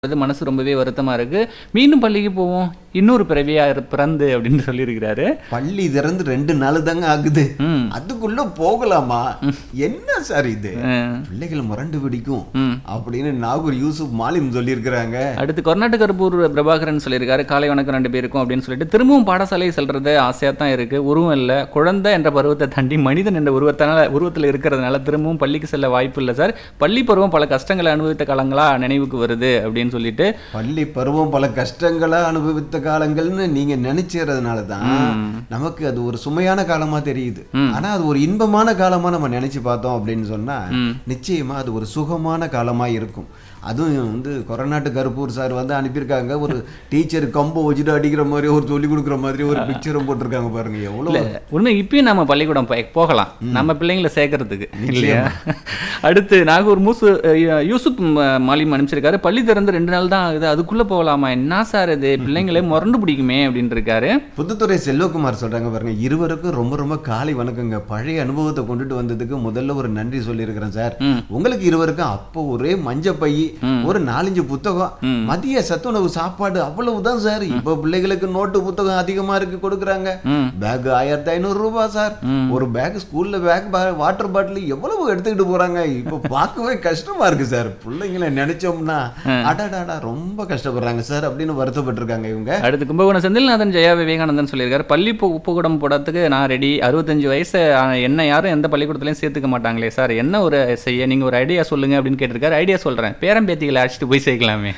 அது மனசு ரொம்பவே வருத்தமா இருக்கு மீண்டும் பள்ளிக்கு போவோம் இன்னொரு பிறவியா இரு- பிறந்து அப்படின்னு சொல்லியிருக்கிறாரு பள்ளி திறந்து ரெண்டு நாள் தாங்க ஆகுது ம். அதுக்குள்ள போகலாமா என்ன சார் இது அஹ், பிள்ளைகள் முரண்டு பிடிக்கும் ம். அப்படின்னு நாகூர் யூசுப் மாலிம் சொல்லியிருக்கிறாங்க அடுத்து கொர்நாட்டு கருப்பூர் பிரபாகரன் சொல்லியிருக்காரு காலை வணக்கம் ரெண்டு பேருக்கும் அப்படின்னு சொல்லிட்டு திரும்பவும் பாடசாலை செல்றது ஆசையா தான் இருக்கு உருவம் இல்லை குழந்தை என்ற பருவத்தை தாண்டி மனிதன் என்ற உருவத்தினால உருவத்தில் இருக்கிறதுனால திரும்பவும் பள்ளிக்கு செல்ல வாய்ப்பு இல்லை சார் பள்ளி பருவம் பல கஷ்டங்களை அனுபவித்த காலங்களா நினைவுக்கு வருது அப்படின்னு சொல்லிட்டு பள்ளி பருவம் பல கஷ்டங்களா அனுபவித்த காலங்கள்னு நீங்க நினைச்சறதுனால தான் நமக்கு அது ஒரு சுமையான காலமா தெரியுது ஆனா அது ஒரு இன்பமான காலமா நம்ம நினைச்சு பார்த்தோம் அப்படின்னு சொன்னா நிச்சயமா அது ஒரு சுகமான காலமா இருக்கும் அதுவும் வந்து கொரநாட்டு கருப்பூர் சார் வந்து அனுப்பியிருக்காங்க ஒரு டீச்சர் கம்பை வச்சுட்டு அடிக்கிற மாதிரி ஒரு சொல்லி கொடுக்குற மாதிரி ஒரு பிக்சரும் போட்டிருக்காங்க பாருங்க எவ்வளவு உண்மை இப்பயும் நம்ம பள்ளிக்கூடம் போய் போகலாம் நம்ம பிள்ளைங்களை சேர்க்கறதுக்கு இல்லையா அடுத்து நாகூர் மூசு அஹ், யூசுப் ம- மாலிம் அனுப்பிச்சிருக்காரு பள்ளி திறந்து ரெண்டு நாள் தான் ஆகுது அதுக்குள்ள போகலாமா என்ன சார் இது பிள்ளைங்களே முரண்டு பிடிக்குமே அப்படின்னு இருக்காரு புதுத்துறை செல்வகுமார் சொல்றாங்க பாருங்க இருவருக்கும் ரொம்ப ரொம்ப காலை வணக்கங்க பழைய அனுபவத்தை கொண்டுட்டு வந்ததுக்கு முதல்ல ஒரு நன்றி சொல்லியிருக்கிறேன் சார் உங்களுக்கு இருவருக்கும் அப்போ ஒரே மஞ்ச பை ஒரு நாலஞ்சு புத்தகம் மதிய சத்துணவு சாப்பாடு அவ்வளவுதான் சார் இப்ப பிள்ளைகளுக்கு நோட்டு புத்தகம் அதிகமா இருக்கு கொடுக்குறாங்க பேக் ஆயிரத்தி ஐநூறு ரூபாய் சார் ஒரு பேக் ஸ்கூல்ல பேக் வாட்டர் பாட்டில் எவ்வளவு எடுத்துக்கிட்டு போறாங்க இப்ப பார்க்கவே கஷ்டமா இருக்கு சார் பிள்ளைங்களை நினைச்சோம்னா அடாடாடா ரொம்ப கஷ்டப்படுறாங்க சார் அப்படின்னு வருத்தப்பட்டிருக்காங்க இவங்க அடுத்து கும்பகோணம் செந்தில்நாதன் ஜெயா விவேகானந்தன் சொல்லியிருக்காரு பள்ளி பு- புகடம் போடுறதுக்கு நான் ரெடி அறுபத்தஞ்சு வயசு ஆன என்ன யாரும் எந்த பள்ளிக்கூடத்துலையும் சேர்த்துக்க மாட்டாங்களே சார் என்ன ஒரு செய்ய நீங்க ஒரு ஐடியா சொல்லுங்க அப்படின்னு கேட்டிருக்காரு ஐடியா சொல்றேன் பேரம்பேத்திகளை அழைச்சிட்டு போய் சேர்க்கலாமே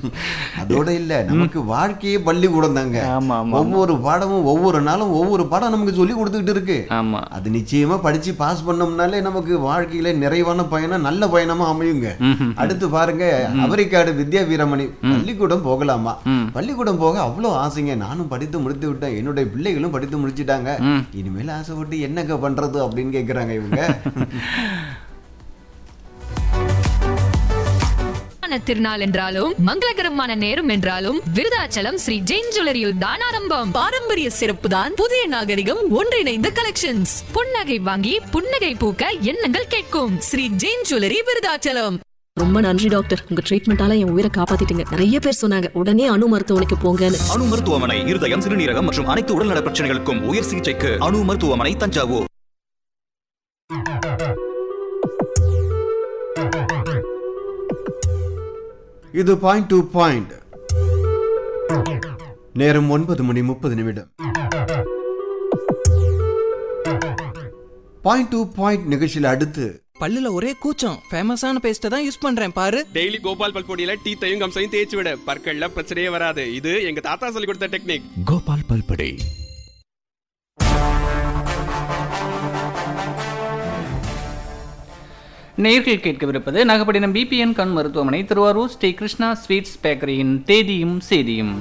அதோட இல்ல நமக்கு வாழ்க்கையே பள்ளிக்கூடம் தாங்க ஆமா ஆமா ஒவ்வொரு பாடமும் ஒவ்வொரு நாளும் ஒவ்வொரு பாடம் நமக்கு சொல்லி கொடுத்துக்கிட்டு இருக்கு ஆமா அது நிச்சயமா படிச்சு பாஸ் பண்ணோம்னாலே நமக்கு வாழ்க்கையில நிறைவான பயணம் நல்ல பயணமா அமையுங்க ம்ஹும். அடுத்து பாருங்க அவரிக்காடு வித்யா வீரமணி பள்ளிக்கூடம் போகலாமா ம். பள்ளிக்கூடம் போக அவ்வளவு ஆசைங்க நானும் படித்து முடித்து விட்டேன் என்னுடைய பிள்ளைகளும் படித்து முடிச்சிட்டாங்க ம். இனிமேல் ஆசைப்பட்டு என்னங்க பண்றது அப்படின்னு கேக்குறாங்க இவங்க திருமண திருநாள் என்றாலும் மங்களகரமான நேரம் என்றாலும் விருதாச்சலம் ஸ்ரீ ஜெயின் ஜுவல்லரியில் தான் ஆரம்பம் பாரம்பரிய சிறப்பு தான் புதிய நாகரிகம் ஒன்றிணைந்த கலெக்ஷன்ஸ் புன்னகை வாங்கி புன்னகை பூக்க எண்ணங்கள் கேட்கும் ஸ்ரீ ஜெயின் ஜுவல்லரி விருதாச்சலம் ரொம்ப நன்றி டாக்டர் உங்க ட்ரீட்மெண்டால என் உயிரை காப்பாத்திட்டீங்க நிறைய பேர் சொன்னாங்க உடனே அணு மருத்துவமனைக்கு போங்கன்னு அணு மருத்துவமனை இருதயம் சிறுநீரகம் மற்றும் அனைத்து உடல்நல பிரச்சனைகளுக்கும் உயர் சிகிச்சைக்கு அணு மருத்துவமனை தஞ்சாவூர் இது பாயிண்ட் டு பாயிண்ட் நேரம் ஒன்பது மணி முப்பது நிமிடம் பாயிண்ட் டு பாயிண்ட் நிகழ்ச்சியில் அடுத்து பல்லுல ஒரே கூச்சம் ஃபேமஸான பேஸ்ட்டை தான் யூஸ் பண்றேன் பாரு டெய்லி கோபால் பல்பொடியில டீத்தையும் கம்சையும் தேய்ச்சி விட பற்கள்ல பிரச்சனையே வராது இது எங்க தாத்தா சொல்லி கொடுத்த டெக்னிக் கோபால் பல்படை நேர்கள் கேட்கவிருப்பது நாகப்பட்டினம் பிபிஎன் கண் மருத்துவமனை திருவாரூர் ஸ்ரீ கிருஷ்ணா ஸ்வீட்ஸ் பேக்கரியின் தேதியும் சேதியும்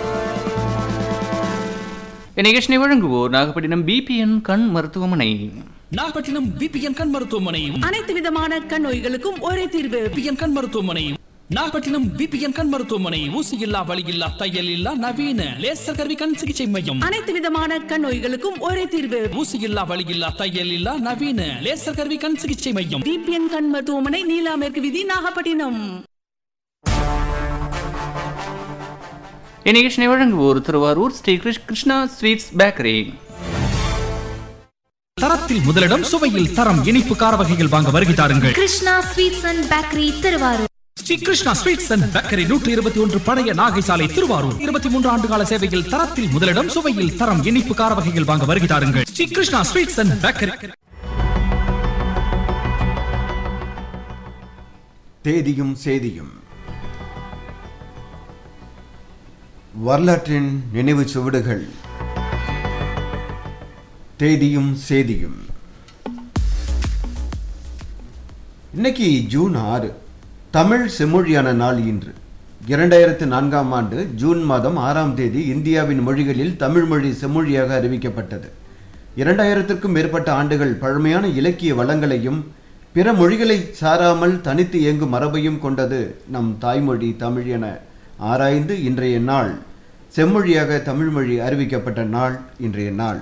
இந்நிகழ்ச்சியை வழங்குவோர் நாகப்பட்டினம் பிபிஎன் கண் மருத்துவமனை நாகப்பட்டினம் பிபிஎன் கண் மருத்துவமனை அனைத்து விதமான கண் நோய்களுக்கும் ஒரே தீர்வு பிபிஎன் கண் மருத்துவமனை நாகப்பட்டினம் பிபிஎன் கண் மருத்துவமனை ஊசி இல்லா வலி இல்லா தையல் இல்லா நவீன லேசர் கருவி கண் சிகிச்சை மையம் அனைத்து விதமான கண் நோய்களுக்கும் ஒரே தீர்வு ஊசி இல்லா வலி இல்லா தையல் இல்லா நவீன லேசர் கருவி கண் சிகிச்சை மையம் டிபிஎன் கண் மருத்துவமனை நீலா மேற்கு விதி நாகப்பட்டினம் இந்நிகழ்ச்சியை வழங்குவோர் திருவாரூர் ஸ்ரீ கிருஷ்- கிருஷ்ணா ஸ்வீட்ஸ் பேக்கரி தரத்தில் முதலிடம் சுவையில் தரம் இனிப்பு கார வகைகள் வாங்க வருகை தாருங்கள் Krishna sweets and bakery Thiruvarur Sri Krishna sweets and bakery நூற்றி இருபத்தி ஒன்று பழைய நாகை சாலை திருவாரூர் இருபத்தி மூன்று ஆண்டு கால சேவையில் தரத்தில் முதலிடம் சுவையில் தரம் இனிப்பு கார வகைகள் வாங்க வருகை தாருங்கள் Sri Krishna sweets and bakery தேதியும் சேதியும் வரலாற்றின் நினைவு சுவடுகள் தேதியும் சேதியும் இன்னைக்கு ஜூன் ஆறு தமிழ் செம்மொழியான நாள் இன்று இரண்டாயிரத்து நான்காம் ஆண்டு ஜூன் மாதம் ஆறாம் தேதி இந்தியாவின் மொழிகளில் தமிழ் மொழி செம்மொழியாக அறிவிக்கப்பட்டது இரண்டாயிரத்திற்கும் மேற்பட்ட ஆண்டுகள் பழமையான இலக்கிய வளங்களையும் பிற மொழிகளை சாராமல் தனித்து இயங்கும் மரபையும் கொண்டது நம் தாய்மொழி தமிழ் என ஆராய்ந்து இன்றைய நாள் செம்மொழியாக தமிழ்மொழி அறிவிக்கப்பட்ட நாள் இன்றைய நாள்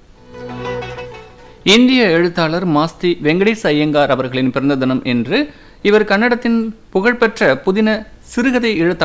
இந்திய எழுத்தாளர் மாஸ்தி வெங்கடேஷ் ஐயங்கார் அவர்களின் பிறந்த தினம் என்று இவர் கன்னடத்தின் புகழ்பெற்ற புதின சிறுகதை எழுத்தாளர்